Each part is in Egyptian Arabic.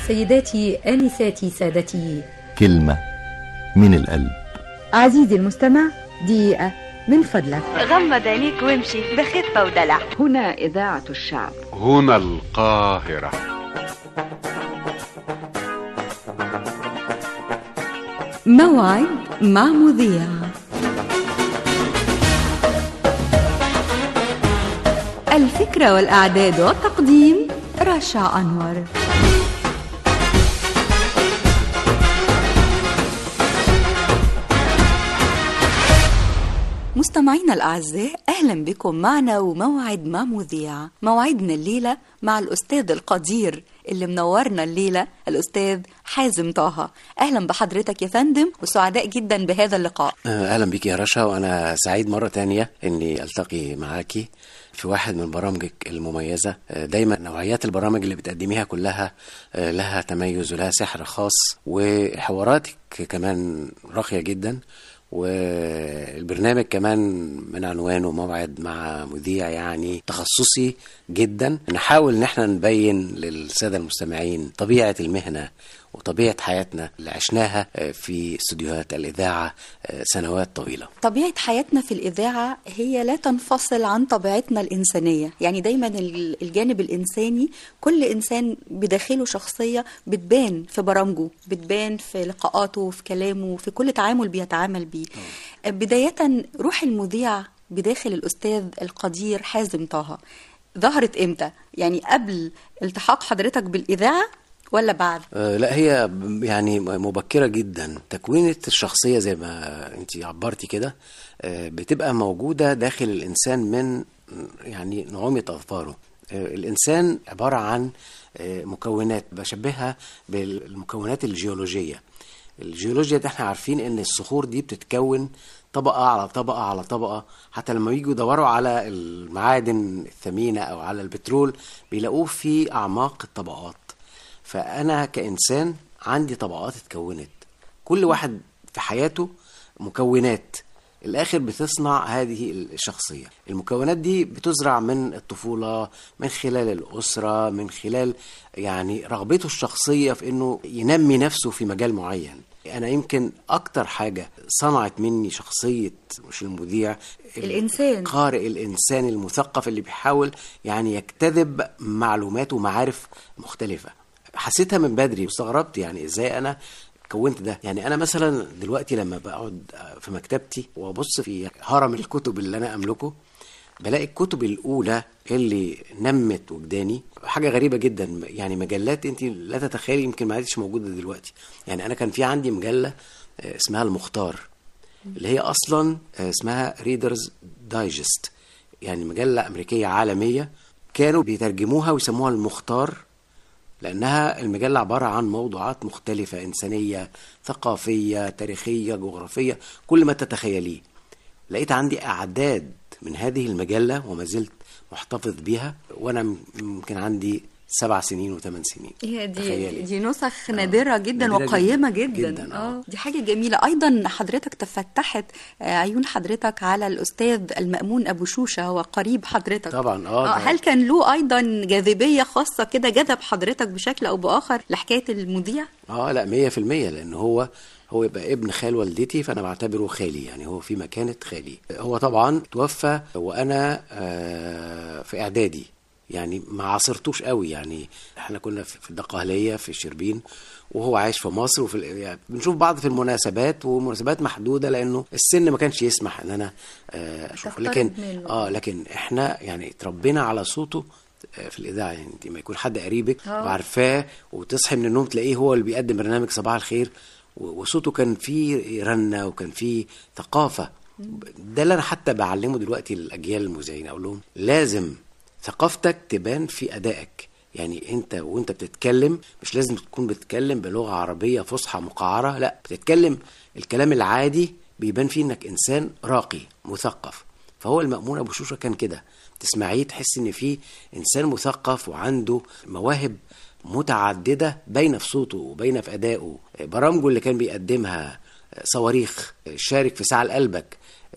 سيداتي آنساتي سادتي كلمة من القلب عزيزي المستمع دقيقة من فضلك غمض عينيك وامشي بخفة ودلع هنا إذاعة الشعب هنا القاهرة موعد مع مذيع الفكرة والإعداد والتقديم رشا أنور مستمعينا الأعزاء أهلا بكم معنا وموعد مع مذيع موعدنا الليلة مع الأستاذ القدير اللي منورنا الليلة الأستاذ حازم طه أهلا بحضرتك يا فندم وسعداء جدا بهذا اللقاء اهلا بيك يا رشا وانا سعيد مره تانية اني التقي معاكي في واحد من برامجك المميزه دايما نوعيات البرامج اللي بتقدميها كلها لها تميز ولها سحر خاص وحواراتك كمان راقيه جدا والبرنامج كمان من عنوانه موعد مع مذيع يعني تخصصي جدا نحاول ان احنا نبين للساده المستمعين طبيعه المهنه وطبيعه حياتنا اللي عشناها في استديوهات الاذاعه سنوات طويله. طبيعة حياتنا في الإذاعة هي لا تنفصل عن طبيعتنا الإنسانية يعني دايما الجانب الإنساني كل إنسان بداخله شخصية بتبان في برامجه بتبان في لقاءاته في كلامه في كل تعامل بيتعامل بيه بداية روح المذيع بداخل الأستاذ القدير حازم طه ظهرت إمتى؟ يعني قبل التحاق حضرتك بالإذاعة ولا بعد؟ آه، لا هي ب- يعني مبكرة جدا تكوينة الشخصية زي ما انت عبرتي كده آه، بتبقى موجودة داخل الإنسان من يعني نعومة أظفاره آه، الإنسان عبارة عن آه، مكونات بشبهها بالمكونات الجيولوجية الجيولوجيا ده احنا عارفين ان الصخور دي بتتكون طبقة على طبقة على طبقة حتى لما يجوا يدوروا على المعادن الثمينة أو على البترول بيلاقوه في أعماق الطبقات فأنا كإنسان عندي طبقات اتكونت كل واحد في حياته مكونات الآخر بتصنع هذه الشخصية المكونات دي بتزرع من الطفولة من خلال الأسرة من خلال يعني رغبته الشخصية في أنه ينمي نفسه في مجال معين أنا يمكن أكتر حاجة صنعت مني شخصية مش المذيع الإنسان. القارئ الإنسان المثقف اللي بيحاول يعني يجتذب معلومات ومعارف مختلفة حسيتها من بدري واستغربت يعني ازاي انا كونت ده يعني انا مثلا دلوقتي لما بقعد في مكتبتي وابص في هرم الكتب اللي انا املكه بلاقي الكتب الاولى اللي نمت وجداني حاجه غريبه جدا يعني مجلات انت لا تتخيلي يمكن ما عادش موجوده دلوقتي يعني انا كان في عندي مجله آه، اسمها المختار اللي هي اصلا آه، اسمها ريدرز دايجست يعني مجله امريكيه عالميه كانوا بيترجموها ويسموها المختار لأنها المجلة عبارة عن موضوعات مختلفة إنسانية ثقافية تاريخية جغرافية كل ما تتخيليه لقيت عندي أعداد من هذه المجلة وما زلت محتفظ بيها وأنا م- يمكن عندي سبع سنين وثمان سنين هي دي تخيلي. دي نسخ نادرة جدا نادرة وقيمة جداً. جدا, جداً، آه. اه دي حاجة جميلة أيضا حضرتك تفتحت آه، عيون حضرتك على الأستاذ المأمون أبو شوشة هو قريب حضرتك طبعاً، آه، آه ده- هل كان له أيضا جاذبية خاصة كده جذب حضرتك بشكل أو بآخر لحكاية المذيع؟ اه لا مية في المية لأن هو هو يبقى ابن خال والدتي فأنا بعتبره خالي يعني هو في مكانة خالي هو طبعا توفى وأنا آه في إعدادي يعني ما عاصرتوش قوي يعني احنا كنا في في الدقهلية في شربين وهو عايش في مصر وفي ال- يعني بنشوف بعض في المناسبات ومناسبات محدودة لأنه السن ما كانش يسمح إن أنا آه أشوفه تقترب لكن منه. اه لكن احنا يعني اتربينا على صوته آه، في الاذاعه يعني انت ما يكون حد قريبك آه. وعارفاه وتصحي من النوم تلاقيه هو اللي بيقدم برنامج صباح الخير و- وصوته كان فيه رنه وكان فيه ثقافه ده اللي انا حتى بعلمه دلوقتي للاجيال المذيعين اقول لهم لازم ثقافتك تبان في ادائك يعني انت وانت بتتكلم مش لازم تكون بتتكلم بلغه عربيه فصحى مقعره لا بتتكلم الكلام العادي بيبان فيه انك انسان راقي مثقف فهو المأمون أبو شوشة كان كده تسمعيه تحس إن فيه إنسان مثقف وعنده مواهب متعددة باينة في صوته وباينة في أدائه برامجه اللي كان بيقدمها صواريخ شارك في ساعة لقلبك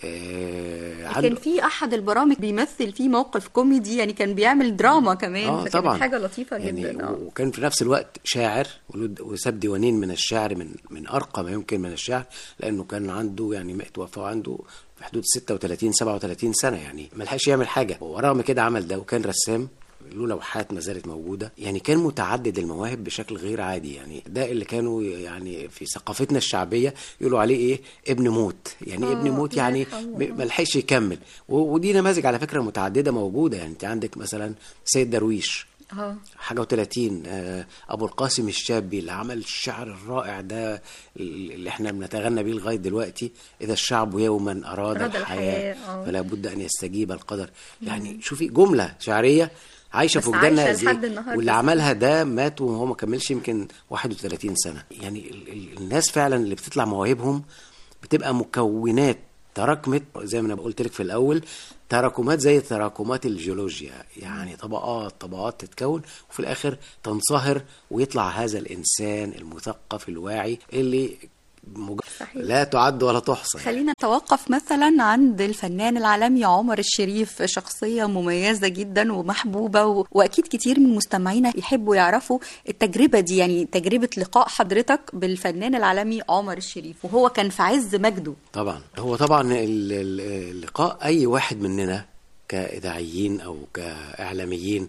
آه، عنده- كان في احد البرامج بيمثل فيه موقف كوميدي يعني كان بيعمل دراما كمان اه فكانت طبعا حاجه لطيفه يعني جدا اه وكان في نفس الوقت شاعر ولد- وساب ديوانين من الشعر من من ارقى ما يمكن من الشعر لانه كان عنده يعني مات توفى عنده في حدود 36 37 سنه يعني ما لحقش يعمل حاجه ورغم كده عمل ده وكان رسام له لوحات ما زالت موجوده يعني كان متعدد المواهب بشكل غير عادي يعني ده اللي كانوا يعني في ثقافتنا الشعبيه يقولوا عليه ايه ابن موت يعني ابن موت الله يعني يرحمه. م- ما لحقش يكمل و- ودي نماذج على فكره متعدده موجوده يعني انت عندك مثلا سيد درويش اه حاجة وثلاثين أبو القاسم الشابي اللي عمل الشعر الرائع ده اللي احنا بنتغنى بيه لغاية دلوقتي إذا الشعب يوما أراد, أراد الحياة, الحياة، آه. فلا بد أن يستجيب القدر يعني شوفي جملة شعرية عايشة بس في وجداننا عايشة ازاي لحد النهاردة. واللي عملها ده مات وهو ما كملش يمكن 31 سنة يعني ال- ال- الناس فعلا اللي بتطلع مواهبهم بتبقى مكونات تراكمت زي ما انا قلت لك في الاول تراكمات زي تراكمات الجيولوجيا يعني طبقات طبقات تتكون وفي الاخر تنصهر ويطلع هذا الانسان المثقف الواعي اللي مج... صحيح. لا تعد ولا تحصى خلينا نتوقف مثلا عند الفنان العالمي عمر الشريف شخصية مميزة جدا ومحبوبة و... وأكيد كتير من مستمعينا يحبوا يعرفوا التجربة دي يعني تجربة لقاء حضرتك بالفنان العالمي عمر الشريف وهو كان في عز مجده طبعا هو طبعا ال- ال- اللقاء اي واحد مننا كاذاعيين او كاعلاميين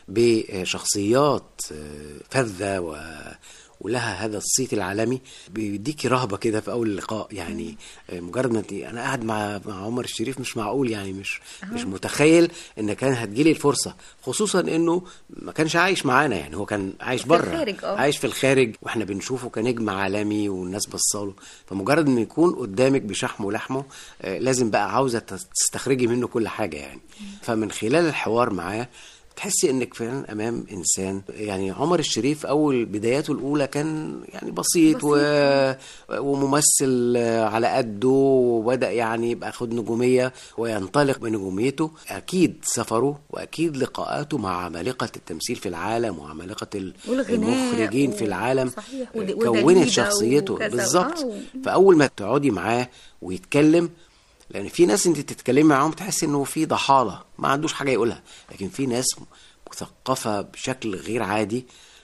بشخصيات آه، فذه و ولها هذا الصيت العالمي بيديكي رهبه كده في اول اللقاء يعني آه، مجرد ما انت انا قاعد مع مع عمر الشريف مش معقول يعني مش مش متخيل ان كان هتجيلي الفرصه خصوصا انه ما كانش عايش معانا يعني هو كان عايش في بره الخارج، آه. عايش في الخارج واحنا بنشوفه كنجم عالمي والناس بصاله فمجرد انه يكون قدامك بشحمه ولحمه آه، لازم بقى عاوزه تستخرجي منه كل حاجه يعني فمن خلال الحوار معاه تحسي انك فعلا امام انسان يعني عمر الشريف اول بداياته الاولى كان يعني بسيط, و... وممثل آه، على قده وبدا يعني يبقى خد نجوميه وينطلق بنجوميته اكيد سفره واكيد لقاءاته مع عمالقه التمثيل في العالم وعمالقه ال- والغناء المخرجين و- في العالم صحيح، آه، ود- كونت ودليدة شخصيته وكذا. بالظبط آه، و- فاول ما تقعدي معاه ويتكلم لان في ناس انت تتكلمي معاهم تحس انه في ضحاله ما عندوش حاجه يقولها لكن في ناس مثقفه بشكل غير عادي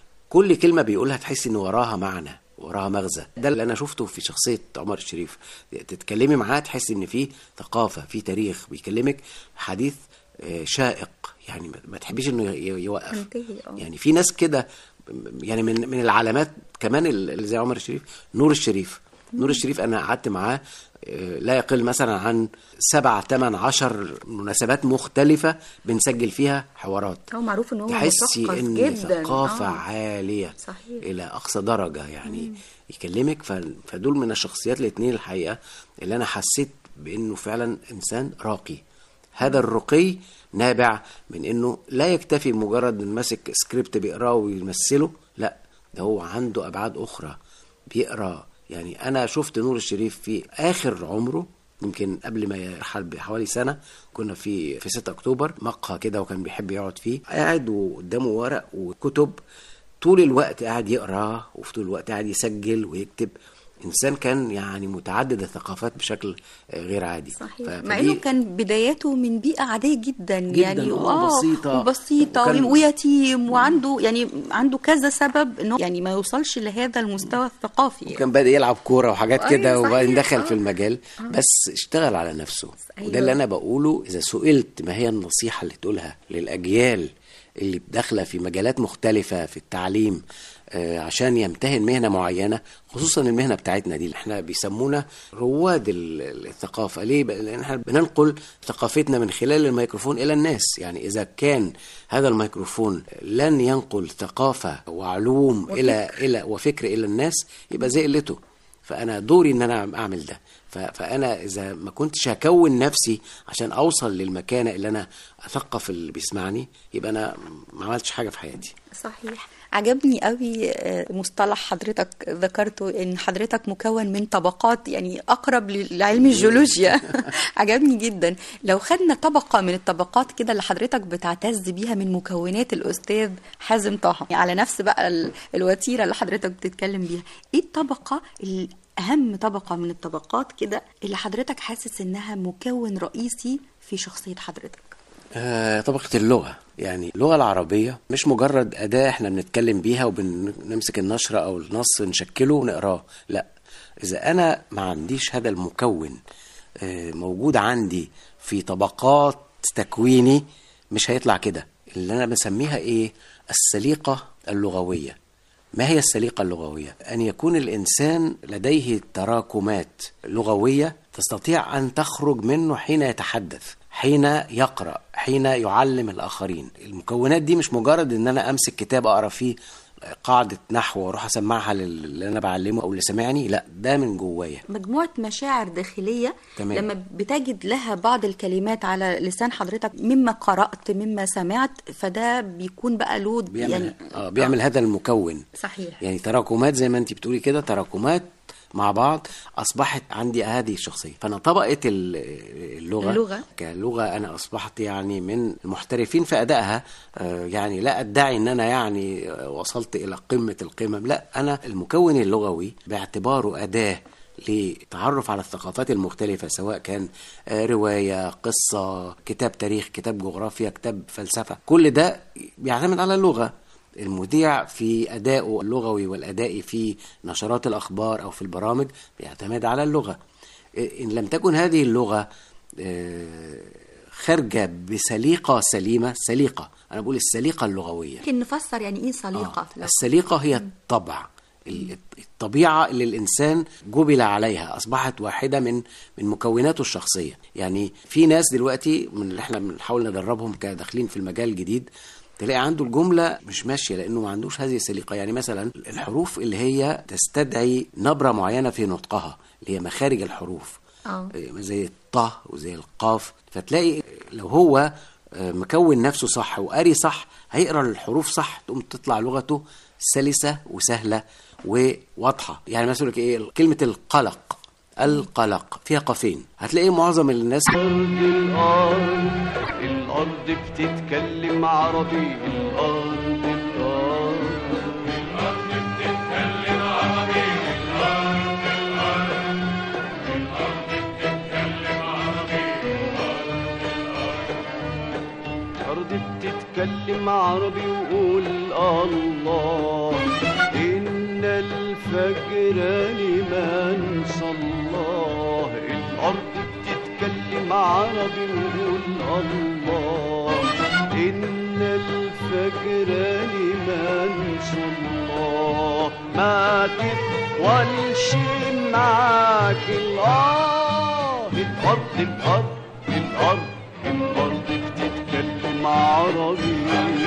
كل كلمه بيقولها تحس ان وراها معنى وراها مغزى ده اللي انا شفته في شخصيه عمر الشريف تتكلمي معاه تحس ان في ثقافه في تاريخ بيكلمك حديث آه، شائق يعني ما- ما تحبيش انه ي- يوقف ينتهي، آه. يعني في ناس كده يعني من من العلامات كمان اللي زي عمر الشريف نور الشريف نور الشريف انا قعدت معاه آه، لا يقل مثلا عن سبع ثمان عشر مناسبات مختلفة بنسجل فيها حوارات هو معروف ان هو تحسي مثقف ان جدا ثقافة آه. عالية صحيح. الى اقصى درجة يعني يكلمك ف- فدول من الشخصيات الاثنين الحقيقة اللي انا حسيت بانه فعلا انسان راقي هذا الرقي نابع من انه لا يكتفي مجرد ان ماسك سكريبت بيقراه ويمثله لا ده هو عنده ابعاد اخرى بيقرا يعني انا شفت نور الشريف في اخر عمره يمكن قبل ما يرحل بحوالي سنه كنا في في 6 اكتوبر مقهى كده وكان بيحب يقعد فيه قاعد وقدامه ورق وكتب طول الوقت قاعد يقرا وفي طول الوقت قاعد يسجل ويكتب انسان كان يعني متعدد الثقافات بشكل آه، غير عادي صحيح ف- مع فدي- انه كان بداياته من بيئه عاديه جدا, جداً، يعني آه، بسيطة. وبسيطه وكان- ويتيم وعنده يعني عنده كذا سبب انه يعني ما يوصلش لهذا المستوى الثقافي يعني. كان بادئ يلعب كوره وحاجات أيوة، كده صحيح، وبعدين دخل آه. في المجال بس اشتغل على نفسه أيوة. وده اللي انا بقوله اذا سئلت ما هي النصيحه اللي تقولها للاجيال اللي داخله في مجالات مختلفه في التعليم آه، عشان يمتهن مهنه معينه خصوصا المهنه بتاعتنا دي اللي احنا بيسمونا رواد ال- الثقافه ليه بقى؟ لان احنا بننقل ثقافتنا من خلال الميكروفون الى الناس يعني اذا كان هذا الميكروفون لن ينقل ثقافه وعلوم الى الى وفكر الى الناس يبقى زي قلته فانا دوري ان انا اعمل ده ف- فانا اذا ما كنتش هكون نفسي عشان اوصل للمكانه اللي انا اثقف اللي بيسمعني يبقى انا ما عملتش حاجه في حياتي صحيح عجبني قوي آه، مصطلح حضرتك ذكرته ان حضرتك مكون من طبقات يعني اقرب ل- لعلم الجيولوجيا عجبني جدا لو خدنا طبقه من الطبقات كده اللي حضرتك بتعتز بيها من مكونات الاستاذ حازم طه على نفس بقى ال- الوتيره اللي حضرتك بتتكلم بيها ايه الطبقه اللي اهم طبقه من الطبقات كده اللي حضرتك حاسس انها مكون رئيسي في شخصيه حضرتك آه، طبقة اللغة يعني اللغة العربية مش مجرد أداة احنا بنتكلم بيها وبنمسك النشرة أو النص نشكله ونقراه لا إذا أنا ما عنديش هذا المكون آه، موجود عندي في طبقات تكويني مش هيطلع كده اللي أنا بسميها إيه السليقة اللغوية ما هي السليقة اللغوية؟ أن يكون الإنسان لديه تراكمات لغوية تستطيع أن تخرج منه حين يتحدث حين يقرأ حين يعلم الآخرين المكونات دي مش مجرد أن أنا أمسك كتاب أقرأ فيه قاعدة نحو وأروح أسمعها للي أنا بعلمه أو اللي سمعني لا ده من جوايا مجموعة مشاعر داخلية تمام. لما بتجد لها بعض الكلمات على لسان حضرتك مما قرأت مما سمعت فده بيكون بقى له بيعمل يعني آه بيعمل هذا المكون صحيح يعني تراكمات زي ما انت بتقولي كده تراكمات مع بعض اصبحت عندي هذه الشخصيه فانا طبقه ال- اللغه اللغة. كلغه انا اصبحت يعني من المحترفين في ادائها آه، يعني لا ادعي ان انا يعني آه، وصلت الى قمه القمم لا انا المكون اللغوي باعتباره اداه للتعرف على الثقافات المختلفة سواء كان آه، رواية قصة كتاب تاريخ كتاب جغرافيا كتاب فلسفة كل ده بيعتمد على اللغة المذيع في أدائه اللغوي والأدائي في نشرات الأخبار أو في البرامج بيعتمد على اللغة إن لم تكن هذه اللغة آه، خارجة بسليقة سليمة سليقة أنا بقول السليقة اللغوية ممكن نفسر يعني ايه سليقة آه. السليقة هي الطبع ال- الطبيعة اللي الإنسان جبل عليها أصبحت واحدة من من مكوناته الشخصية يعني في ناس دلوقتي من اللي احنا بنحاول ندربهم كداخلين في المجال الجديد تلاقي عنده الجملة مش ماشية لأنه ما عندوش هذه السليقة يعني مثلا الحروف اللي هي تستدعي نبرة معينة في نطقها اللي هي مخارج الحروف آه. إيه، زي الطه وزي القاف فتلاقي لو هو آه، مكون نفسه صح وقاري صح هيقرا الحروف صح تقوم تطلع لغته سلسه وسهله وواضحه يعني مثلا يقول لك ايه كلمه القلق القلق فيها قافين هتلاقي معظم الناس الأرض الأرض بتتكلم عربي الأرض الأرض الأرض بتتكلم عربي وقول الله إن الفجر لمن صلاه الأرض بتتكلم عربي وقول الله إن الفجر لمن صلاه ما تطولش معاك الآه الأرض الأرض الأرض الأرض بتتكلم عربي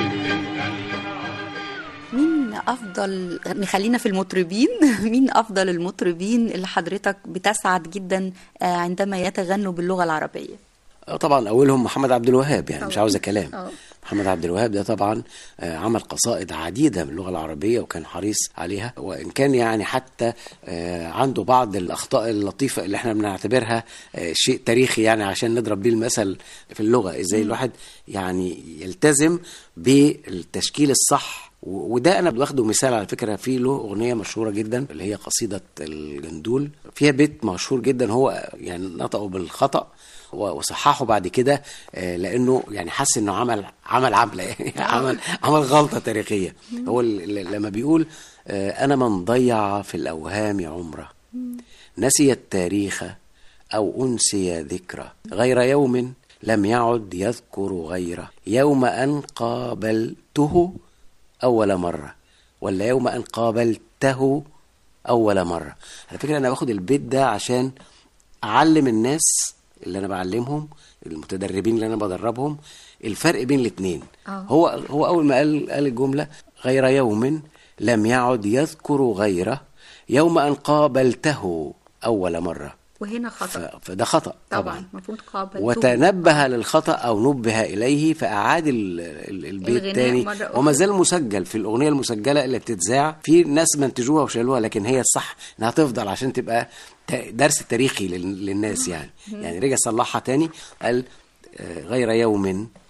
مين افضل نخلينا في المطربين مين افضل المطربين اللي حضرتك بتسعد جدا آه، عندما يتغنوا باللغه العربيه آه، طبعا اولهم محمد عبد الوهاب يعني مش طبعاً. عاوزه كلام آه. محمد عبد الوهاب ده طبعا آه، عمل قصائد عديده باللغه العربيه وكان حريص عليها وان كان يعني حتى آه، عنده بعض الاخطاء اللطيفه اللي احنا بنعتبرها آه، شيء تاريخي يعني عشان نضرب بيه المثل في اللغه ازاي الواحد يعني يلتزم بالتشكيل الصح و- وده انا واخده مثال على فكره في له اغنيه مشهوره جدا اللي هي قصيده الجندول فيها بيت مشهور جدا هو يعني نطقه بالخطا و- وصححه بعد كده آه، لانه يعني حس انه عمل عمل عمله يعني عمل عمل غلطه تاريخيه هو ال- ال- لما بيقول آه، انا من ضيع في الاوهام عمره نسي التاريخ او انسي ذكرى غير يوم لم يعد يذكر غيره يوم ان قابلته اول مره ولا يوم ان قابلته اول مره على فكره انا باخد البيت ده عشان اعلم الناس اللي انا بعلمهم المتدربين اللي انا بدربهم الفرق بين الاثنين آه. هو هو اول ما قال قال الجمله غير يوم لم يعد يذكر غيره يوم ان قابلته اول مره وهنا ف- خطا فده خطا طبعا طبعا المفروض قابل وتنبه للخطا او نبه اليه فاعاد ال- ال- البيت الغناء تاني مرة أخرى. وما زال مسجل في الاغنيه المسجله اللي بتتذاع في ناس منتجوها وشالوها لكن هي الصح انها تفضل عشان تبقى ت- درس تاريخي لل- للناس يعني يعني رجع صلحها تاني قال آه، غير يوم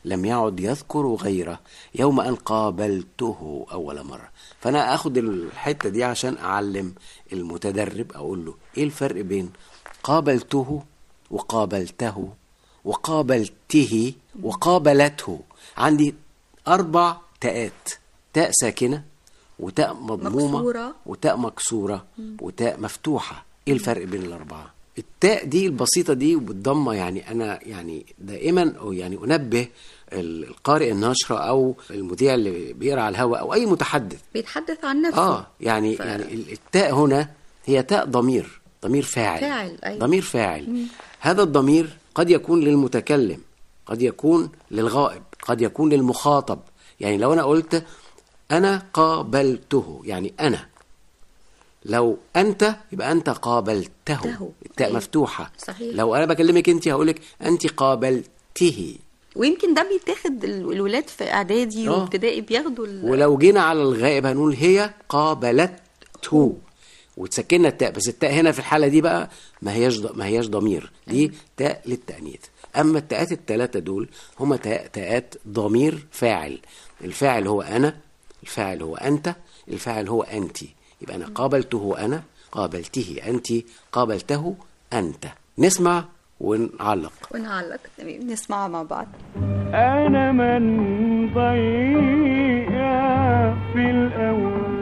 لم يعد يذكر غيره يوم أن قابلته أول مرة فأنا أخد الحتة دي عشان أعلم المتدرب أقول له إيه الفرق بين قابلته وقابلته وقابلته وقابلته عندي أربع تاءات تاء ساكنة وتاء مضمومة مكسورة. وتاء مكسورة وتاء مفتوحة ايه الفرق بين الأربعة التاء دي البسيطة دي وبالضمة يعني أنا يعني دائما أو يعني أنبه ال- القارئ النشرة أو المذيع اللي بيقرأ على الهواء أو أي متحدث بيتحدث عن نفسه اه يعني ف- يعني ال- التاء هنا هي تاء ضمير ضمير فاعل فاعل، أيوة. ضمير فاعل هذا الضمير قد يكون للمتكلم قد يكون للغائب قد يكون للمخاطب يعني لو انا قلت انا قابلته يعني انا لو انت يبقى انت قابلته ته. التاء أيوة. مفتوحه صحيح. لو انا بكلمك انت هقولك انت قابلته ويمكن ده بيتاخد ال- الولاد في اعدادي آه. وابتدائي بياخدوا ال- ولو جينا على الغائب هنقول هي قابلته وتسكننا التاء بس التاء هنا في الحاله دي بقى ما هياش ض- ما هياش ضمير دي تاء للتانيث اما التاءات الثلاثه دول هما تاء تاءات ضمير فاعل الفاعل هو انا الفاعل هو انت الفاعل هو انت يبقى انا قابلته انا قابلته انت قابلته انت نسمع ونعلق ونعلق تمام نسمعها مع بعض أنا من ضيع في الأوهام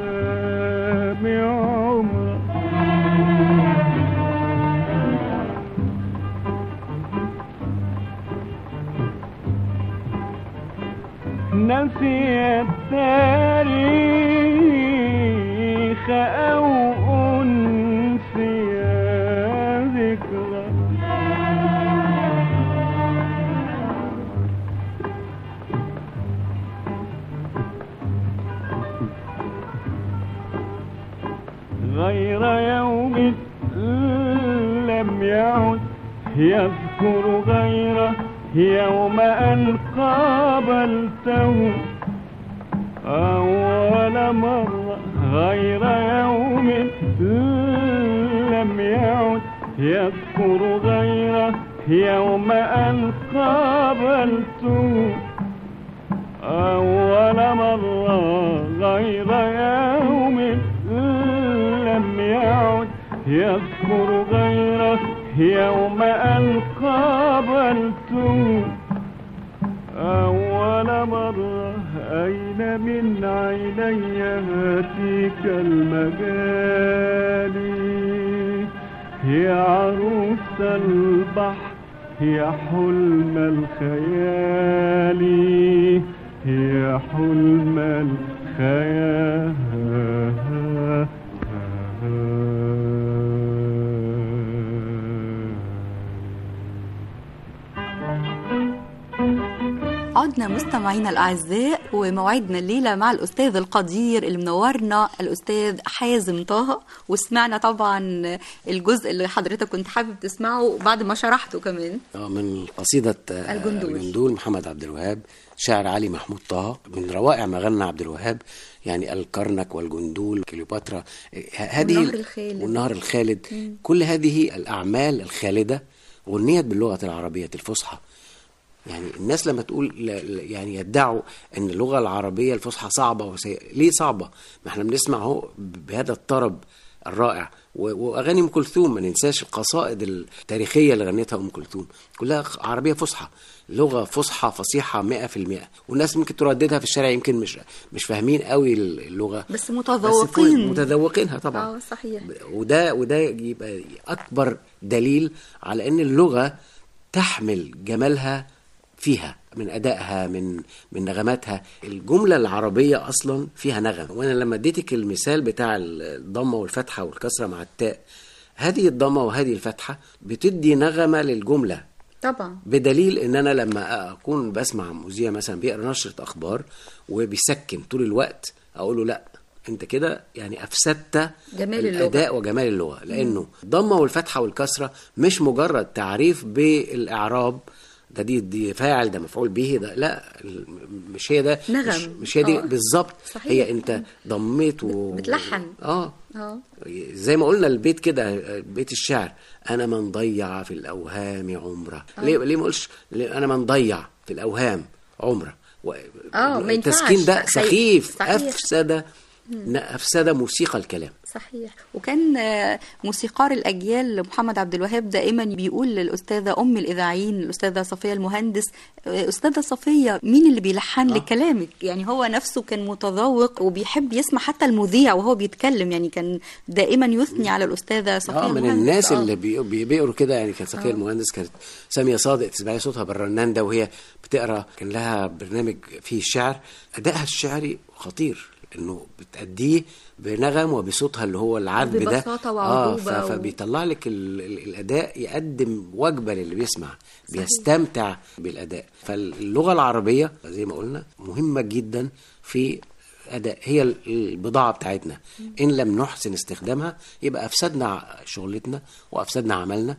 عمرك نسي التاريخ أو أنسي ذكرى غير يوم لم يعد يذكر غيره يوم أن قابلته أول مرة غير يوم لم يعد يذكر غيره يوم أن قابلته أول مرة غير يوم لم يعد يذكر غيره يوم أن قابلته أول مرة أين من عيني هاتيك المجالي هي عروس البحر هي حلم الخيال هي حلم الخيال عدنا مستمعينا الاعزاء وموعدنا الليله مع الاستاذ القدير اللي منورنا الاستاذ حازم طه وسمعنا طبعا الجزء اللي حضرتك كنت حابب تسمعه بعد ما شرحته كمان آه، من قصيدة آه، الجندول. الجندول محمد عبد الوهاب شاعر علي محمود طه من روائع ما غنى عبد الوهاب يعني الكرنك والجندول كليوباترا آه، هذه والنهر الخالد. والنهر الخالد كل هذه الأعمال الخالدة غنيت باللغة العربية الفصحى يعني الناس لما تقول ل- ل- يعني يدعوا ان اللغه العربيه الفصحى صعبه وسيئه ليه صعبه ما احنا بنسمع اهو ب- بهذا الطرب الرائع و- واغاني ام كلثوم ما ننساش القصائد التاريخيه اللي غنتها ام كلثوم كلها خ- عربيه فصحى لغه فصحى فصيحه 100% والناس ممكن ترددها في الشارع يمكن مش مش فاهمين قوي اللغه بس كل- متذوقين متذوقينها طبعا اه صحيح وده وده يبقى اكبر دليل على ان اللغه تحمل جمالها فيها من ادائها من من نغماتها الجمله العربيه اصلا فيها نغم وانا لما اديتك المثال بتاع الضمه والفتحه والكسره مع التاء هذه الضمه وهذه الفتحه بتدي نغمه للجمله طبعا بدليل ان انا لما اكون بسمع مذيع مثلا بيقرا نشره اخبار وبيسكن طول الوقت اقول له لا انت كده يعني افسدت جمال اللغة. الاداء وجمال اللغه لانه الضمه والفتحه والكسره مش مجرد تعريف بالاعراب ده دي دي فاعل ده مفعول به ده لا ال- مش هي ده نغم. مش, مش هي دي آه. بالظبط صحيح. هي انت ضميت و... بتلحن. اه اه زي ما قلنا البيت كده بيت الشعر انا من ضيع في الاوهام عمره ليه ليه ما اقولش ليه انا من ضيع في الاوهام عمره و... آه، ما ينفعش. التسكين ده حقيقي. سخيف صحيح. افسد افسد موسيقى الكلام صحيح وكان آه، موسيقار الأجيال محمد عبد الوهاب دائما بيقول للأستاذة أم الإذاعيين الأستاذة صفية المهندس آه، أستاذة صفية مين اللي بيلحن آه. لك كلامك يعني هو نفسه كان متذوق وبيحب يسمع حتى المذيع وهو بيتكلم يعني كان دائما يثني على الأستاذة صفية اه من المهندس. الناس آه. اللي بي- بي- بيقروا كده يعني كانت صفيه المهندس كانت ساميه صادق تسمعي صوتها بالرنان ده وهي بتقرا كان لها برنامج فيه الشعر ادائها الشعري خطير انه بتأديه بنغم وبصوتها اللي هو العذب ده ببساطة اه وعذوبة ف- و- فبيطلع لك ال- ال- الاداء يقدم وجبه للي بيسمع بيستمتع بالاداء فاللغه العربيه زي ما قلنا مهمه جدا في أداء هي ال- البضاعة بتاعتنا إن لم نحسن استخدامها يبقى أفسدنا شغلتنا وأفسدنا عملنا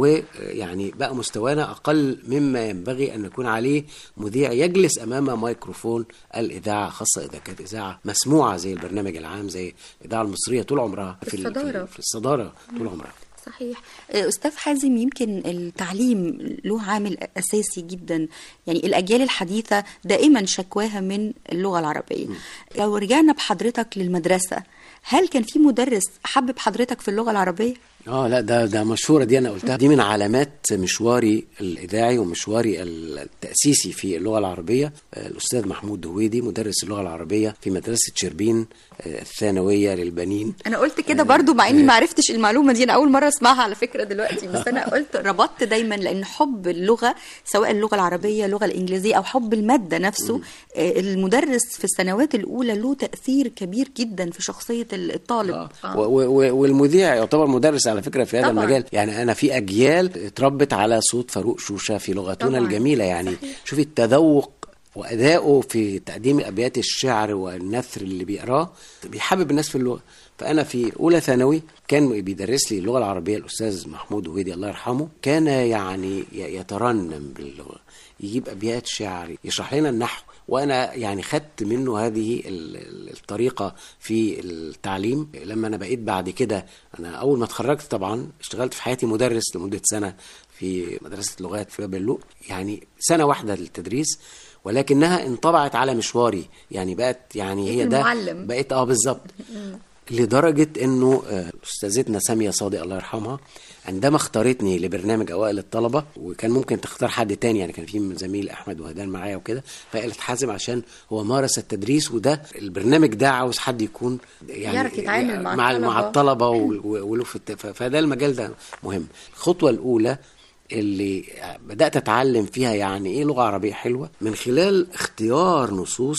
ويعني بقى مستوانا أقل مما ينبغي أن نكون عليه مذيع يجلس أمام ميكروفون الإذاعة خاصة إذا كانت إذاعة مسموعة زي البرنامج العام زي الإذاعة المصرية طول عمرها في ال- الصدارة. في الصدارة طول عمرها صحيح آه، أستاذ حازم يمكن التعليم له عامل أساسي جدا يعني الأجيال الحديثة دائما شكواها من اللغة العربية لو رجعنا بحضرتك للمدرسة هل كان في مدرس حبب حضرتك في اللغة العربية؟ اه لا ده ده مشهوره دي انا قلتها دي من علامات مشواري الاذاعي ومشواري التاسيسي في اللغه العربيه آه، الاستاذ محمود دويدي مدرس اللغه العربيه في مدرسه شربين آه، الثانويه للبنين انا قلت كده برضو مع اني ما عرفتش المعلومه دي انا اول مره اسمعها على فكره دلوقتي بس انا قلت ربطت دايما لان حب اللغه سواء اللغه العربيه اللغه الانجليزيه او حب الماده نفسه آه، المدرس في السنوات الاولى له تاثير كبير جدا في شخصيه الطالب آه. و- و- والمذيع يعتبر مدرس على فكره في هذا طبعاً. المجال يعني انا في اجيال اتربت على صوت فاروق شوشه في لغتنا طبعاً. الجميله يعني شوفي التذوق وادائه في تقديم ابيات الشعر والنثر اللي بيقراه بيحبب الناس في اللغه فانا في اولى ثانوي كان بيدرس لي اللغه العربيه الاستاذ محمود وهيدي الله يرحمه كان يعني ي- يترنم باللغه يجيب ابيات شعر يشرح لنا النحو وانا يعني خدت منه هذه ال- ال- الطريقه في التعليم لما انا بقيت بعد كده انا اول ما اتخرجت طبعا اشتغلت في حياتي مدرس لمده سنه في مدرسه لغات في باب اللوق يعني سنه واحده للتدريس ولكنها انطبعت على مشواري يعني بقت يعني هي بقيت ده المعلم. بقيت اه بالظبط لدرجة انه آه، استاذتنا سامية صادق الله يرحمها عندما اختارتني لبرنامج اوائل الطلبة وكان ممكن تختار حد تاني يعني كان في زميل احمد وهدان معايا وكده فقالت حازم عشان هو مارس التدريس وده البرنامج ده عاوز حد يكون يعني يعرف يتعامل مع مع, الطلبة. مع الطلبة و- و- وله في الت- ف- فده المجال ده مهم الخطوة الاولى اللي بدأت اتعلم فيها يعني ايه لغة عربية حلوة من خلال اختيار نصوص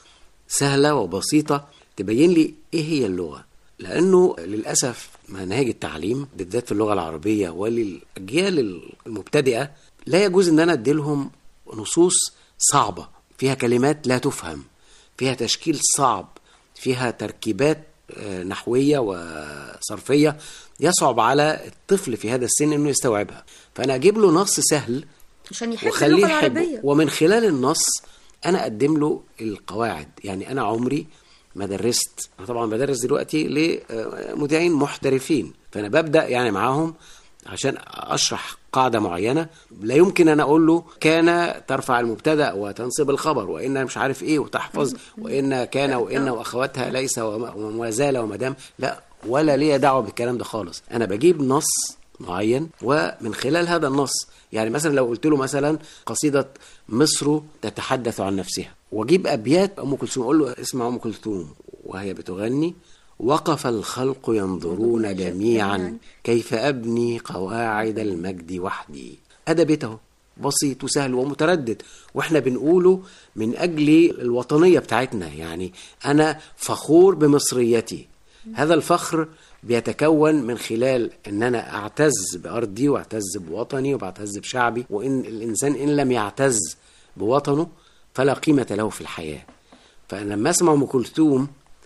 سهلة وبسيطة تبين لي ايه هي اللغة لانه للاسف مناهج التعليم بالذات في اللغة العربية وللاجيال المبتدئة لا يجوز ان انا اديلهم نصوص صعبة فيها كلمات لا تفهم فيها تشكيل صعب فيها تركيبات آه، نحوية وصرفية يصعب على الطفل في هذا السن انه يستوعبها فانا اجيب له نص سهل عشان يحب وخليه اللغه يحبه العربيه ومن خلال النص انا اقدم له القواعد يعني انا عمري ما درست انا طبعا بدرس دلوقتي لمذيعين محترفين فانا ببدا يعني معاهم عشان اشرح قاعده معينه لا يمكن ان اقول له كان ترفع المبتدا وتنصب الخبر وان مش عارف ايه وتحفظ وان كان وان واخواتها ليس وما وما زال وما دام لا ولا ليا دعوه بالكلام ده خالص انا بجيب نص معين ومن خلال هذا النص يعني مثلا لو قلت له مثلا قصيدة مصر تتحدث عن نفسها واجيب ابيات ام كلثوم اقول له اسمع ام كلثوم وهي بتغني وقف الخلق ينظرون جميعا كيف ابني قواعد المجد وحدي هذا بيت اهو بسيط وسهل ومتردد واحنا بنقوله من اجل الوطنيه بتاعتنا يعني انا فخور بمصريتي هذا الفخر بيتكون من خلال ان انا اعتز بارضي واعتز بوطني وبعتز بشعبي وان الانسان ان لم يعتز بوطنه فلا قيمه له في الحياه فانا لما اسمع ام كلثوم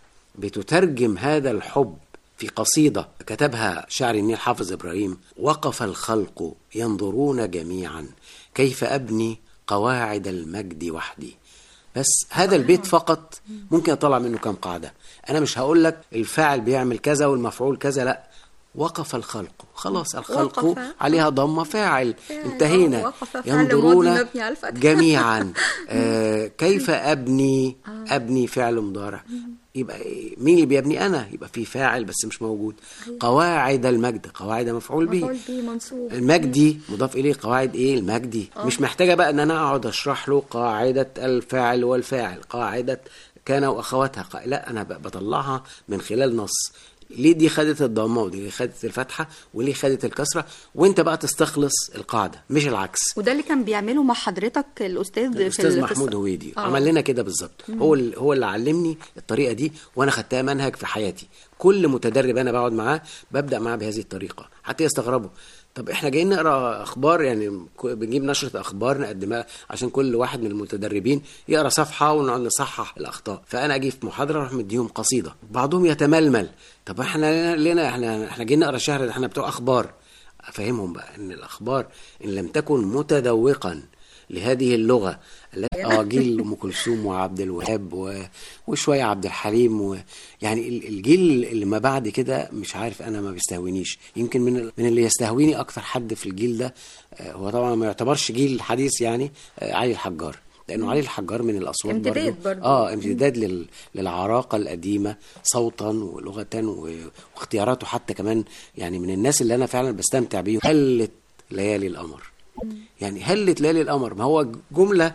بتترجم هذا الحب في قصيده كتبها شاعر النيل حافظ ابراهيم وقف الخلق ينظرون جميعا كيف ابني قواعد المجد وحدي بس هذا البيت فقط ممكن اطلع منه كام قاعده انا مش هقول لك الفاعل بيعمل كذا والمفعول كذا لا وقف الخلق خلاص الخلق وقف. عليها ضمه فاعل فاعل، انتهينا آه، وقف فعل ينظرون ماضي مبني على الفتح. جميعا آه كيف ابني ابني فعل مضارع يبقى إيه؟ مين اللي بيبني انا يبقى في فاعل بس مش موجود قواعد المجد قواعد مفعول به مفعول به منصوب المجدي مضاف اليه قواعد ايه المجدي مش محتاجه بقى ان انا اقعد اشرح له قاعده الفاعل والفاعل قاعده كان واخواتها قا- لا انا ب- بطلعها من خلال نص ليه دي خدت الضمه ودي خدت الفتحه وليه خدت الكسره وانت بقى تستخلص القاعده مش العكس وده اللي كان بيعمله مع حضرتك الاستاذ في الاستاذ ال- في محمود الص- هويدي آه. عمل لنا كده بالظبط هو ال- هو اللي علمني الطريقه دي وانا خدتها منهج في حياتي كل متدرب انا بقعد معاه ببدا معاه بهذه الطريقه حتى يستغربوا طب احنا جايين نقرا اخبار يعني ك- بنجيب نشره اخبار نقدمها عشان كل واحد من المتدربين يقرا صفحه ونقعد نصحح الاخطاء فانا اجي في محاضره اروح مديهم قصيده بعضهم يتململ طب احنا لنا احنا احنا جايين نقرا شهر ده احنا بتوع اخبار افهمهم بقى ان الاخبار ان لم تكن متذوقا لهذه اللغه التي اه جيل ام كلثوم وعبد الوهاب و... وشويه عبد الحليم و... يعني ال- الجيل اللي ما بعد كده مش عارف انا ما بيستهوينيش يمكن من ال- من اللي يستهويني اكتر حد في الجيل ده آه، هو طبعا ما يعتبرش جيل حديث يعني آه، علي الحجار لانه علي الحجار من الاصوات امتداد برضو. اه امتداد لل... للعراقه القديمه صوتا ولغه و... واختياراته حتى كمان يعني من الناس اللي انا فعلا بستمتع بيه هلت ليالي القمر يعني هلت ليالي القمر ما هو جمله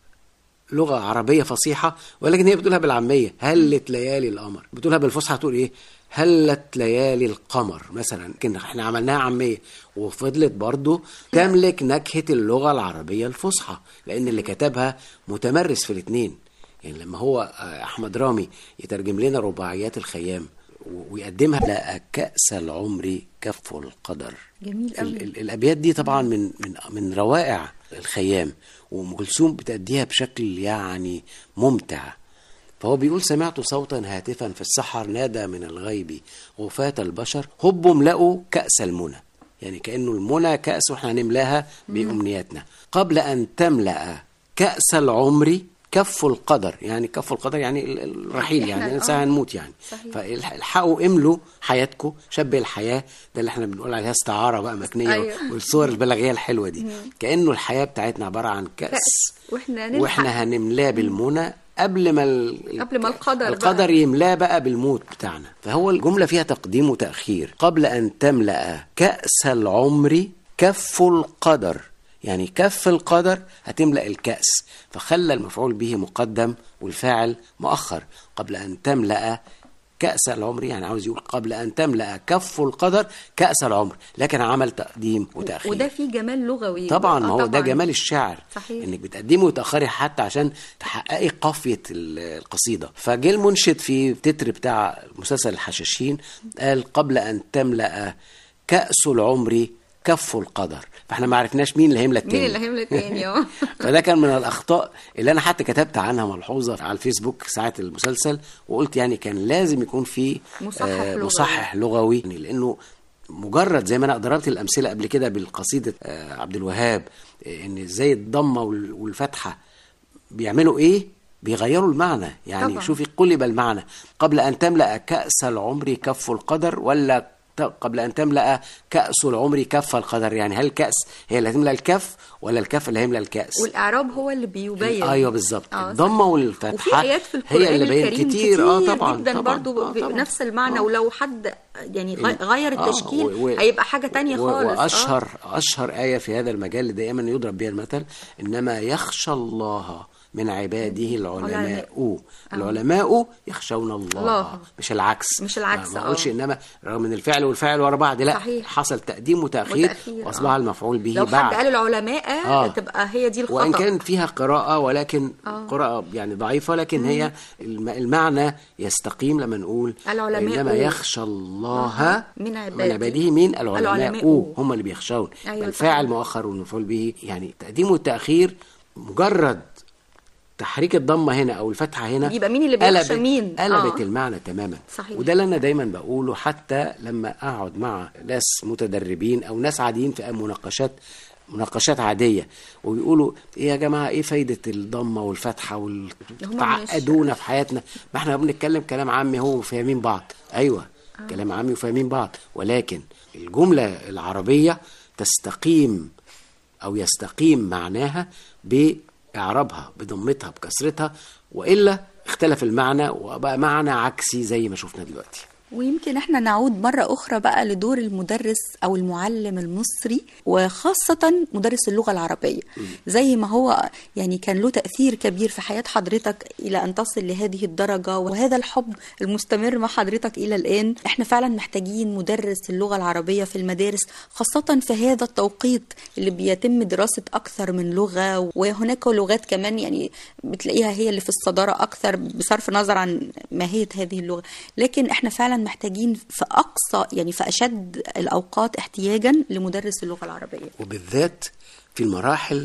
لغه عربيه فصيحه ولكن هي بتقولها بالعاميه هلت ليالي القمر بتقولها بالفصحى تقول ايه هلت ليالي القمر مثلا لكن احنا عملناها عاميه وفضلت برضو تملك نكهه اللغه العربيه الفصحى لان اللي كتبها متمرس في الاثنين يعني لما هو آه، احمد رامي يترجم لنا رباعيات الخيام و- ويقدمها لا كأس العمر كف القدر جميل قوي. ال- ال- الابيات دي طبعا من من من روائع الخيام وام كلثوم بتأديها بشكل يعني ممتع فهو بيقول سمعت صوتا هاتفا في السحر نادى من الغيب غفاة البشر هب املأوا كأس المنى يعني كأنه المنى كأس واحنا هنملاها بأمنياتنا قبل أن تملأ كأس العمر كف القدر يعني كف القدر يعني ال- ال- الرحيل يعني إحنا- الإنسان آه. هنموت يعني صحيح. فالحقوا املوا حياتكم شبه الحياة ده اللي احنا بنقول عليها استعارة بقى مكنية أيوة. والصور البلاغية الحلوة دي كأنه الحياة بتاعتنا عبارة عن كأس كأس. وإحنا نلحق. واحنا هنملاه بالمنى قبل ما ال... قبل ما القدر القدر بقى. يملاه بقى بالموت بتاعنا فهو الجملة فيها تقديم وتأخير قبل أن تملأ كأس العمر كف القدر يعني كف القدر هتملأ الكأس فخلى المفعول به مقدم والفاعل مؤخر قبل أن تملأ كأس العمر يعني عاوز يقول قبل أن تملأ كف القدر كأس العمر لكن عمل تقديم وتأخير وده فيه جمال لغوي طبعا ما آه، هو ده طبعاً. جمال الشعر صحيح. انك بتقدمي وتاخري حتى عشان تحققي قافيه ال- القصيده فجه المنشد في التتر بتاع مسلسل الحشاشين قال قبل ان تملا كاس العمر كف القدر فاحنا ما عرفناش مين اللي هيملى التاني مين اللي هيملى التاني اه فده كان من الاخطاء اللي انا حتى كتبت عنها ملحوظه على الفيسبوك ساعه المسلسل وقلت يعني كان لازم يكون في مصحح لغوي. مصحح لغوي يعني لانه مجرد زي ما انا ضربت الامثله قبل كده بالقصيده آه، عبد الوهاب آه، ان ازاي الضمه وال- والفتحه بيعملوا ايه بيغيروا المعنى يعني طبعاً. شوفي قلب المعنى قبل ان تملا كاس العمر كف القدر ولا ت- قبل ان تملا كاس العمر كف القدر يعني هل الكاس هي اللي هتملا الكف ولا الكف اللي هيملا الكاس والاعراب هو اللي بيبين ايوه بالظبط آه، الضمه وفي والفتحه ايات في القران هي اللي بين الكريم كتير اه طبعا جدا طبعا برضو آه طبعا. بنفس المعنى آه. ولو حد يعني غ- غير آه، التشكيل و- و- هيبقى حاجه تانية و- خالص آه. واشهر اشهر ايه في هذا المجال اللي دائما يضرب بها المثل انما يخشى الله من عباده العلماء العلماء يخشون الله, الله. مش العكس مش العكس، ما آه. اقولش انما رغم ان الفعل والفاعل ورا بعض لا صحيح. حصل تقديم وتاخير, وتأخير، واصبح آه. المفعول به لو بعد حد قال العلماء آه. تبقى هي دي الخطا وان كان فيها قراءه ولكن قراءه يعني ضعيفه لكن هي الم- المعنى يستقيم لما نقول العلماء انما يخشى الله من من عباده. عباده مين العلماء, العلماء. هم اللي بيخشون أيوة الفاعل صحيح. مؤخر والمفعول به يعني التقديم والتاخير مجرد تحريك الضمه هنا او الفتحه هنا يبقى مين اللي بيخشى قلبت مين؟ قلبت آه. المعنى تماما صحيح. وده اللي انا دايما بقوله حتى لما اقعد مع ناس متدربين او ناس عاديين في مناقشات مناقشات عاديه وبيقولوا ايه يا جماعه ايه فايده الضمه والفتحه هم والتعقدونا في حياتنا ما احنا بنتكلم كلام عامي هو فاهمين بعض ايوه كلام عامي وفاهمين بعض ولكن الجملة العربية تستقيم أو يستقيم معناها بإعرابها بضمتها بكسرتها وإلا اختلف المعنى وبقى معنى عكسي زي ما شفنا دلوقتي ويمكن احنا نعود مرة أخرى بقى لدور المدرس أو المعلم المصري وخاصة مدرس اللغة العربية زي ما هو يعني كان له تأثير كبير في حياة حضرتك إلى أن تصل لهذه الدرجة وهذا الحب المستمر مع حضرتك إلى الآن احنا فعلا محتاجين مدرس اللغة العربية في المدارس خاصة في هذا التوقيت اللي بيتم دراسة أكثر من لغة وهناك لغات كمان يعني بتلاقيها هي اللي في الصدارة أكثر بصرف النظر عن ماهية هذه اللغة لكن احنا فعلا محتاجين في أقصى يعني في أشد الأوقات احتياجا لمدرس اللغة العربية وبالذات في المراحل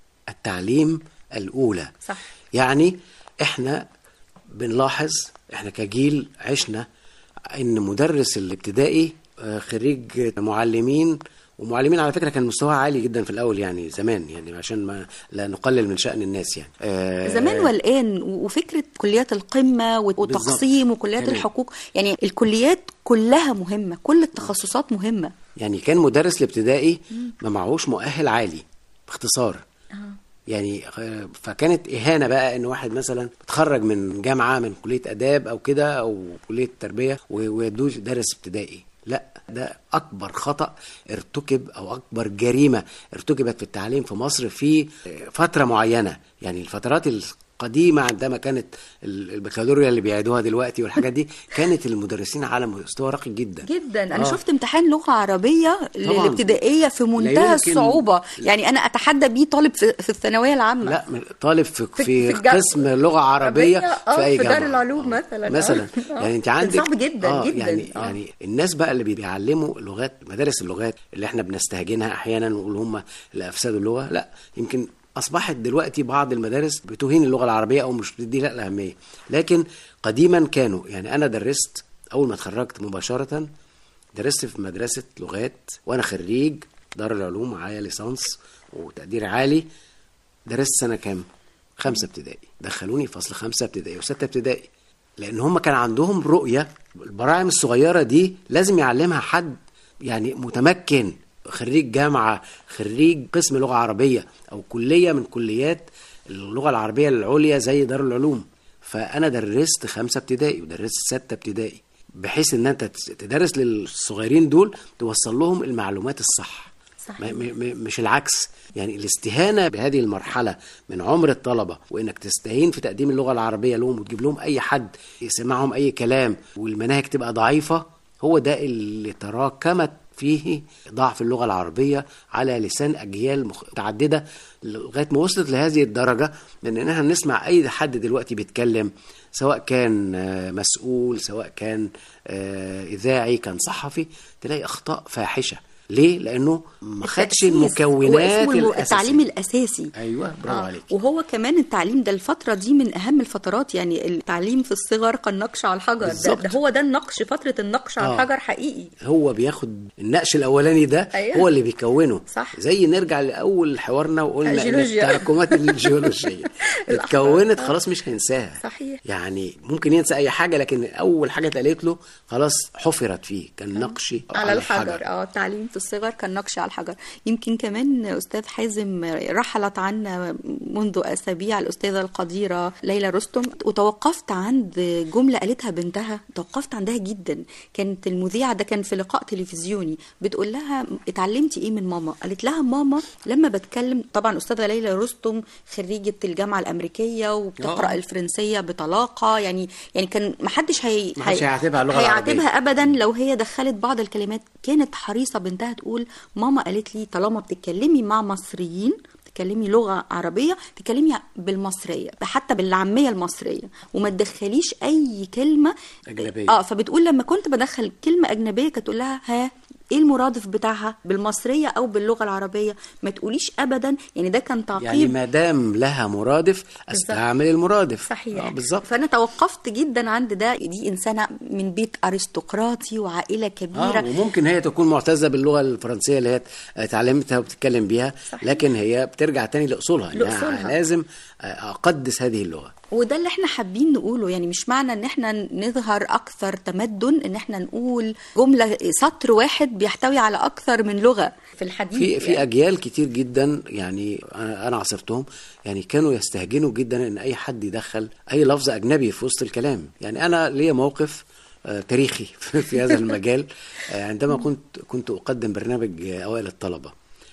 التعليم الأولى صح. يعني احنا بنلاحظ احنا كجيل عشنا ان مدرس الابتدائي آه، خريج معلمين ومعلمين على فكره كان مستواها عالي جدا في الاول يعني زمان يعني عشان ما لا نقلل من شان الناس يعني آه، زمان والآن وفكرة كليات القمة والتقسيم وكليات تمام. الحقوق يعني الكليات كلها مهمة كل التخصصات مهمة يعني كان مدرس الابتدائي ما معهوش مؤهل عالي باختصار يعني آه، فكانت اهانه بقى ان واحد مثلا اتخرج من جامعه من كليه اداب او كده او كليه تربيه و- ويدوه درس ابتدائي لا ده اكبر خطا ارتكب او اكبر جريمه ارتكبت في التعليم في مصر في آه، فتره معينه يعني الفترات القديمه عندما كانت ال- البكالوريا اللي بيعيدوها دلوقتي والحاجات دي كانت المدرسين على مستوى راقي جدا جدا انا آه. شفت امتحان لغه عربيه للابتدائيه في منتهى يمكن- الصعوبه يعني انا اتحدى بيه طالب في, في الثانويه العامه لا من- طالب في في- في, في الجامعة. قسم لغه عربيه آه، في اي في جامعه دار العلوم آه. مثلاً. مثلا آه. يعني انت كان عندك صعب جداً، آه جداً. يعني آه. يعني الناس بقى اللي بيعلموا لغات مدارس اللغات اللي احنا بنستهجنها احيانا ونقول هم اللي افسدوا اللغه لا يمكن اصبحت دلوقتي بعض المدارس بتهين اللغه العربيه او مش بتدي لها الاهميه لكن قديما كانوا يعني انا درست اول ما اتخرجت مباشره درست في مدرسه لغات وانا خريج دار العلوم معايا ليسانس وتقدير عالي درست سنه كام؟ خمسه ابتدائي دخلوني فصل خمسه ابتدائي وسته ابتدائي لان هم كان عندهم رؤيه البراعم الصغيره دي لازم يعلمها حد يعني متمكن خريج جامعه خريج قسم لغه عربيه او كليه من كليات اللغه العربيه العليا زي دار العلوم فانا درست خمسه ابتدائي ودرست سته ابتدائي بحيث ان انت تدرس للصغيرين دول توصل لهم المعلومات الصح صحيح. ما- م- م- مش العكس يعني الاستهانة بهذه المرحلة من عمر الطلبة وإنك تستهين في تقديم اللغة العربية لهم وتجيب لهم أي حد يسمعهم أي كلام والمناهج تبقى ضعيفة هو ده اللي تراكمت فيه ضعف اللغة العربية على لسان أجيال مخ- متعددة لغاية ما وصلت لهذه الدرجة من إن احنا نسمع أي حد دلوقتي بيتكلم سواء كان آه، مسؤول سواء كان آه، إذاعي كان صحفي تلاقي أخطاء فاحشة ليه؟ لأنه ما خدش التأسيس. المكونات هو اسمه الم- الأساسية. التعليم الاساسي أيوه برافو عليك وهو كمان التعليم ده الفترة دي من أهم الفترات يعني التعليم في الصغر كالنقش على الحجر ده, بالظبط. ده هو ده النقش فترة النقش على آه. الحجر حقيقي هو بياخد النقش الاولاني ده أيوة. هو اللي بيكونه صح. زي نرجع لاول حوارنا وقلنا ان الجيولوجيا. التراكمات الجيولوجيه اتكونت خلاص مش هينساها صحيح. يعني ممكن ينسى اي حاجه لكن اول حاجه اتقالت له خلاص حفرت فيه كان نقش على الحجر اه التعليم في الصغر كالنقش على الحجر يمكن كمان استاذ حازم رحلت عنا منذ اسابيع الاستاذه القديره ليلى رستم وتوقفت عند جمله قالتها بنتها توقفت عندها جدا كانت المذيعه ده كان في لقاء تلفزيوني بتقول لها اتعلمتي ايه من ماما قالت لها ماما لما بتكلم طبعا استاذه ليلى رستم خريجه الجامعه الامريكيه وبتقرا آه. الفرنسيه بطلاقه يعني يعني كان محدش هي محدش هي- هيعاتبها اللغة العربية. هيعاتبها ابدا لو هي دخلت بعض الكلمات كانت حريصه بنتها تقول ماما قالت لي طالما بتتكلمي مع مصريين تتكلمي لغه عربيه تتكلمي بالمصريه حتى بالعاميه المصريه وما تدخليش اي كلمه أجنبية. اه فبتقول لما كنت بدخل كلمه اجنبيه كانت تقول لها ها ايه المرادف بتاعها بالمصريه او باللغه العربيه ما تقوليش ابدا يعني ده كان تعقيب يعني ما دام لها مرادف استعمل المرادف صحيح آه بالظبط فانا توقفت جدا عند ده دي انسانه من بيت ارستقراطي وعائله كبيره اه وممكن هي تكون معتزه باللغه الفرنسيه اللي هي اتعلمتها وبتتكلم بيها صحيح. لكن هي بترجع تاني لاصولها إنها لأصولها. لازم اقدس هذه اللغه وده اللي احنا حابين نقوله يعني مش معنى ان احنا نظهر اكثر تمدن ان احنا نقول جمله سطر واحد بيحتوي على اكثر من لغه في الحديث في في يعني. اجيال كتير جدا يعني انا أنا عاصرتهم يعني كانوا يستهجنوا جدا ان اي حد يدخل اي لفظ اجنبي في وسط الكلام يعني انا ليا موقف آه، تاريخي في هذا المجال آه، عندما كنت كنت اقدم برنامج آه، اوائل الطلبه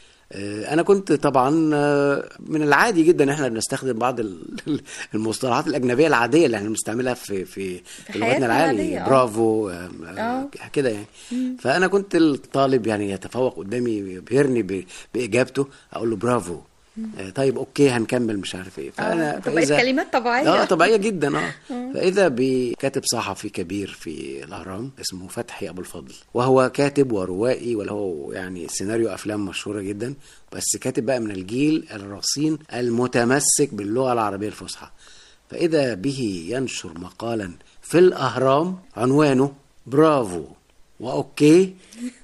آه، انا كنت طبعا آه، من العادي جدا ان احنا بنستخدم بعض ال- المصطلحات الاجنبيه العاديه اللي احنا بنستعملها في في, في لغتنا حياتنا العالي العادية، آه. برافو آه، آه، آه. كده يعني فانا كنت الطالب يعني يتفوق قدامي يبهرني ب- باجابته اقول له برافو آه، طيب اوكي هنكمل مش عارف ايه فانا بقت كلمات طبيعية. اه طبيعيه جدا اه فاذا بكاتب صحفي كبير في الاهرام اسمه فتحي ابو الفضل وهو كاتب وروائي وله يعني سيناريو افلام مشهوره جدا بس كاتب بقى من الجيل الرصين المتمسك باللغه العربيه الفصحى فاذا به ينشر مقالا في الاهرام عنوانه برافو واوكي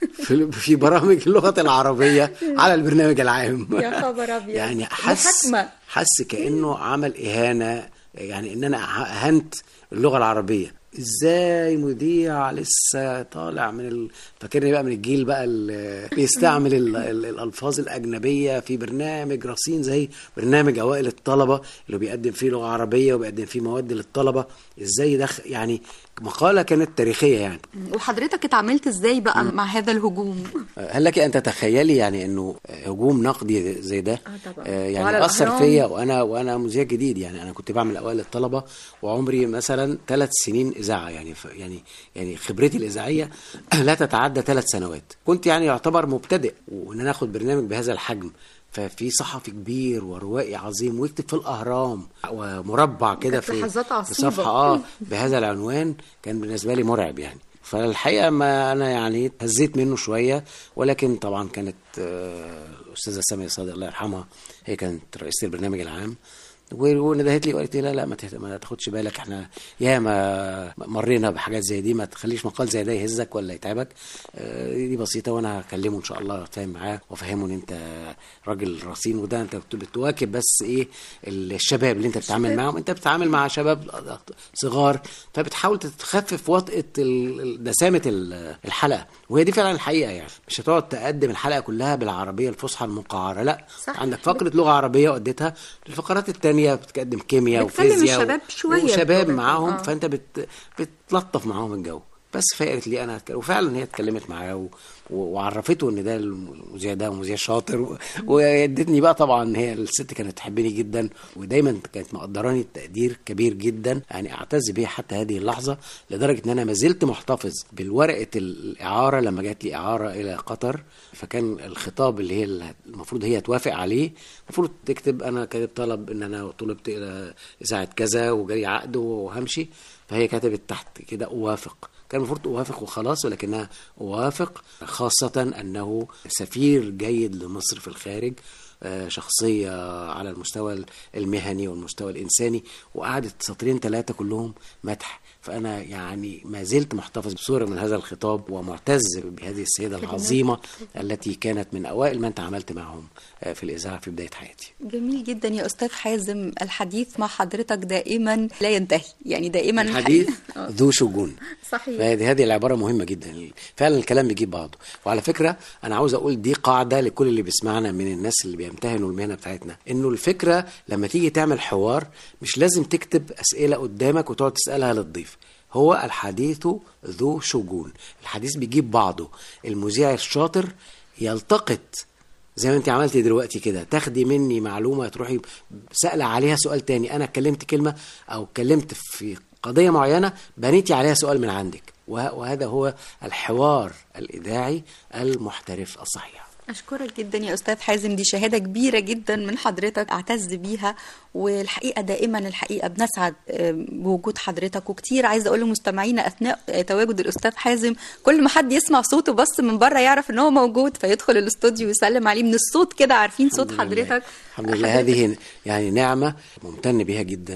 في في برامج اللغه العربيه على البرنامج العام يا خبر أبيض. يعني حس محاكمة. حس كانه عمل اهانه يعني ان انا اهنت اللغه العربيه ازاي مذيع لسه طالع من ال... فاكرني بقى من الجيل بقى اللي بيستعمل ال... ال... الالفاظ الاجنبيه في برنامج رصين زي برنامج اوائل الطلبه اللي بيقدم فيه لغه عربيه وبيقدم فيه مواد للطلبه ازاي يدخل يعني مقاله كانت تاريخيه يعني وحضرتك اتعاملت ازاي بقى مع هذا الهجوم هل لك ان تتخيلي يعني انه هجوم نقدي زي ده آه طبعاً. آه وعلى يعني اثر الأهرام. فيا وانا وانا مذيع جديد يعني انا كنت بعمل اوائل الطلبه وعمري مثلا ثلاث سنين اذاعه يعني ف يعني يعني خبرتي الاذاعيه لا تتعدى ثلاث سنوات كنت يعني يعتبر مبتدئ وان انا اخد برنامج بهذا الحجم ففي صحفي كبير وروائي عظيم ويكتب في الاهرام ومربع كده كانت في لحظات عصيبة. بصفحه اه بهذا العنوان كان بالنسبه لي مرعب يعني فالحقيقه ما انا يعني هزيت منه شويه ولكن طبعا كانت آه، الاستاذه ساميه صادق الله يرحمها هي كانت رئيسه البرنامج العام و- وندهت لي وقالت لي لا لا ما تهت- ما تاخدش بالك احنا ياما مرينا بحاجات زي دي ما تخليش مقال زي ده يهزك ولا يتعبك آه، دي بسيطه وانا هكلمه ان شاء الله اتفاهم معاه وافهمه ان انت راجل رصين وده انت بت- بتواكب بس ايه الشباب اللي انت بتتعامل معاهم انت بتتعامل مع شباب صغار فبتحاول تخفف وطئه ال- ال- دسامه ال- الحلقه وهي دي فعلا الحقيقه يعني مش هتقعد تقدم الحلقه كلها بالعربيه الفصحى المقعره لا صح. عندك فقره لغه عربيه واديتها الفقرات الثانيه بتقدم كيمياء بتكلم وفيزياء الشباب شوية وشباب بلغة- معاهم آه. فانت بت بتلطف معاهم الجو بس فهي قالت لي انا هتكلم وفعلا هي اتكلمت معاه و... و- وعرفته ان ده المذيع ده مذيع شاطر و... وادتني بقى طبعا هي الست كانت تحبني جدا ودايما كانت مقدراني تقدير كبير جدا يعني اعتز بيها حتى هذه اللحظه لدرجه ان انا ما زلت محتفظ بالورقه الاعاره لما جات لي اعاره الى قطر فكان الخطاب اللي هي المفروض هي توافق عليه المفروض تكتب انا كاتب طلب ان انا طلبت الى اذاعه كذا وجالي عقد وهمشي فهي كتبت تحت كده اوافق كان المفروض اوافق وخلاص ولكنها اوافق خاصه انه سفير جيد لمصر في الخارج آه، شخصية على المستوى المهني والمستوى الإنساني وقعدت سطرين ثلاثة كلهم مدح فأنا يعني ما زلت محتفظ بصورة من هذا الخطاب ومعتز بهذه السيدة العظيمة التي كانت من أوائل من تعاملت معهم آه، في الإذاعة في بداية حياتي جميل جدا يا استاذ حازم الحديث مع حضرتك دائما لا ينتهي يعني دائما الحديث آه. ذو شجون صحيح فهذه هذه العباره مهمه جدا فعلا الكلام بيجيب بعضه وعلى فكره انا عاوز اقول دي قاعده لكل اللي بيسمعنا من الناس اللي بيمتهنوا المهنه بتاعتنا انه الفكره لما تيجي تعمل حوار مش لازم تكتب اسئله قدامك وتقعد تسالها للضيف هو الحديث ذو شجون الحديث بيجيب بعضه المذيع الشاطر يلتقط زي ما انت عملتي دلوقتي كده تاخدي مني معلومه تروحي سأله عليها سؤال تاني انا اتكلمت كلمه او اتكلمت في قضيه معينه بنيتي عليها سؤال من عندك وه- وهذا هو الحوار الاذاعي المحترف الصحيح أشكرك جدا يا أستاذ حازم دي شهادة كبيرة جدا من حضرتك أعتز بيها والحقيقة دائما الحقيقة بنسعد آه، بوجود حضرتك وكتير عايزة أقول لمستمعينا أثناء آه، تواجد الأستاذ حازم كل ما حد يسمع صوته بس من بره يعرف إن هو موجود فيدخل الاستوديو ويسلم عليه من الصوت كده عارفين صوت الحمد لله. حضرتك الحمد لله هذه يعني نعمة ممتن بها جدا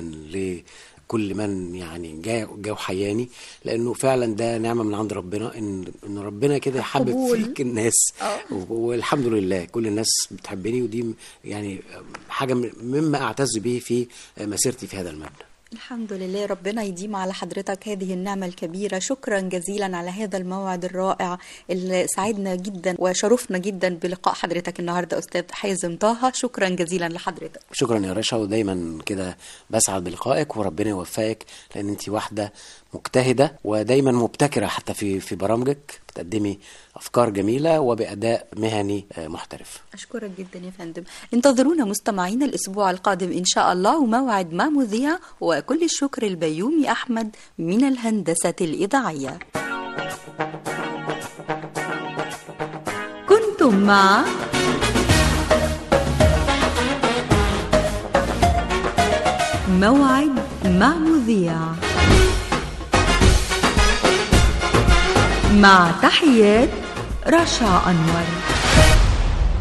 لكل من يعني جاء جاء حياني لانه فعلا ده نعمه من عند ربنا ان ان ربنا كده يحبب قبول. فيك الناس و- والحمد لله كل الناس بتحبني ودي يعني حاجه مما اعتز به في مسيرتي في هذا المبنى الحمد لله ربنا يديم على حضرتك هذه النعمة الكبيرة شكرا جزيلا على هذا الموعد الرائع اللي سعدنا جدا وشرفنا جدا بلقاء حضرتك النهاردة أستاذ حازم طه شكرا جزيلا لحضرتك شكرا يا رشا ودايما كده بسعد بلقائك وربنا يوفقك لان انت واحده مجتهده ودايما مبتكره حتى في في برامجك بتقدمي افكار جميله وباداء مهني آه، محترف أشكرك جدا يا فندم انتظرونا مستمعينا الأسبوع القادم إن شاء الله وموعد مع مذيع وكل الشكر البيومي أحمد من الهندسة الإذاعية كنتم مع موعد مع مذيع مع تحيات رشا أنور